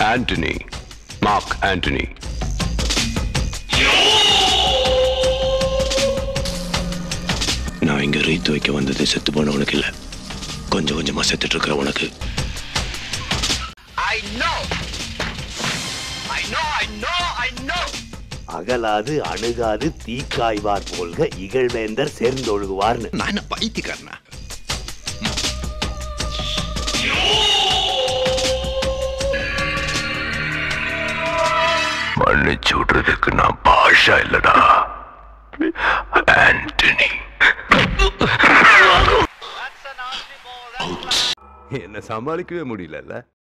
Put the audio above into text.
Antony Mark Antony நான் இங்க ரீத்து வைக்க வந்தது செத்து போன உனக்கு இல்ல கொஞ்சம் கொஞ்சமா செத்துட்டு இருக்கிற உனக்கு அகலாது அணுகாது தீக்காய்வார் போல்க இகழ்வேந்தர் சேர்ந்தொழுகுவார்னு நான் என்ன பைத்தியக்காரனா மன்னிச்சு விடுறதுக்கு நான் பாஷா இல்லடா ஆண்டனி என்ன சமாளிக்கவே முடியல